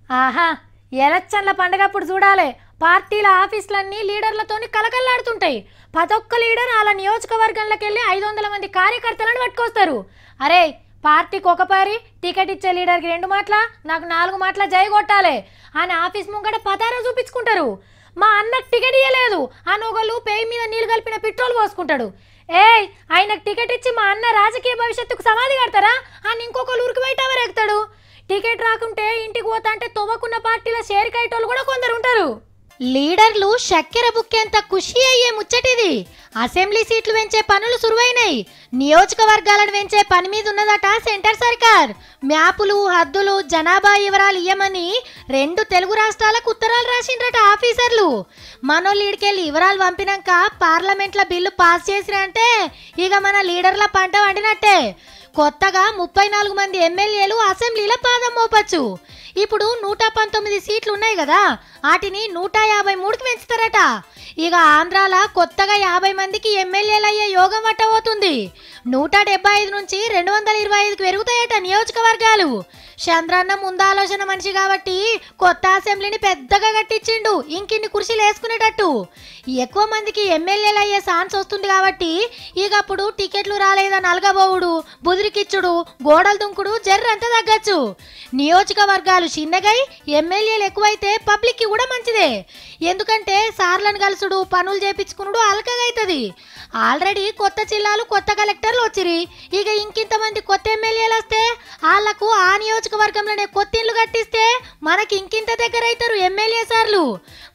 ఆహా ఎలక్షన్ల పండగప్పుడు చూడాలి పార్టీల ఆఫీసులన్నీ లీడర్లతోని కలకల్లాడుతుంటాయి ప్రతొక్క లీడర్ అలా నియోజకవర్గంలోకి వెళ్ళి ఐదు వందల మంది కార్యకర్తలను పట్టుకొస్తారు అరే పార్టీకి ఒక పారి టికెట్ ఇచ్చే లీడర్కి రెండు మాటల నాకు నాలుగు మాటల జై కొట్టాలి అని ఆఫీస్ ముంగట పతారా చూపించుకుంటారు మా అన్నకు టికెట్ ఇవ్వలేదు అని ఒకళ్ళు పేయి మీద నీళ్ళు కలిపిన పెట్రోల్ పోసుకుంటాడు ఏయ్ ఆయనకు టికెట్ ఇచ్చి మా అన్న రాజకీయ భవిష్యత్తుకు సమాధి కడతారా అని ఇంకొకరు ఉరికి బయట ఎవరెక్కుతాడు టికెట్ రాకుంటే ఇంటికి పోతా అంటే తవ్వకున్న పార్టీల షేర్ కైటోళ్ళు కూడా కొందరు ఉంటారు లీడర్లు చక్కెర బుక్కేంత ఖుషి అయ్యే ముచ్చటిది అసెంబ్లీ సీట్లు పెంచే పనులు సురువైనాయి నియోజకవర్గాలను పెంచే పని మీద ఉన్నదట సెంటర్ సర్కార్ మ్యాపులు హద్దులు జనాభా వివరాలు ఇయ్యమని రెండు తెలుగు రాష్ట్రాలకు ఉత్తరాలు రాసిండ్రట ఆఫీసర్లు మనోళ్ళు ఈడికెళ్ళి వివరాలు పంపినాక పార్లమెంట్ల బిల్లు పాస్ చేసిరంటే ఇక మన లీడర్ల పంట వండినట్టే కొత్తగా ముప్పై నాలుగు మంది ఎమ్మెల్యేలు అసెంబ్లీలో పాదం మోపచ్చు ఇప్పుడు నూట పంతొమ్మిది సీట్లు ఉన్నాయి కదా వాటిని నూట యాభై మూడుకి పెంచుతారట ఇక ఆంధ్రాల కొత్తగా యాభై మందికి ఎమ్మెల్యేలు అయ్యే యోగం పట్టబోతుంది నూట డెబ్బై ఐదు నుంచి రెండు వందల ఇరవై ఐదుకి పెరుగుతాయట నియోజకవర్గాలు చంద్రన్న ముందాలోచన మనిషి కాబట్టి కొత్త అసెంబ్లీని పెద్దగా కట్టించిండు ఇంకిన్ని కుర్చీలు వేసుకునేటట్టు ఎక్కువ మందికి ఎమ్మెల్యేలు అయ్యే ఛాన్స్ వస్తుంది కాబట్టి ఇక అప్పుడు టికెట్లు రాలేదని అలగబోవుడు బుదిరికిచ్చుడు గోడలు దుంకుడు జర్రంతా తగ్గచ్చు నియోజకవర్గాలు చిన్నగై ఎమ్మెల్యేలు ఎక్కువైతే పబ్లిక్కి కూడా మంచిదే ఎందుకంటే సార్లను కలుసుడు పనులు చేపించుకునుడు అలకగైతుంది ఆల్రెడీ కొత్త జిల్లాలు కొత్త కలెక్టర్లు వచ్చిరి ఇక ఇంకింతమంది కొత్త ఎమ్మెల్యేలు వస్తే వాళ్లకు ఆ నియోజకవర్గంలోనే కొత్త ఇల్లు కట్టిస్తే మనకి ఇంకింత దగ్గర అవుతారు ఎమ్మెల్యే సార్లు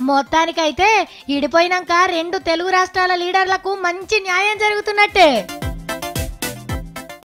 మొత్తానికైతే ఇడిపోయినాక రెండు తెలుగు రాష్ట్రాల లీడర్లకు మంచి న్యాయం జరుగుతున్నట్టే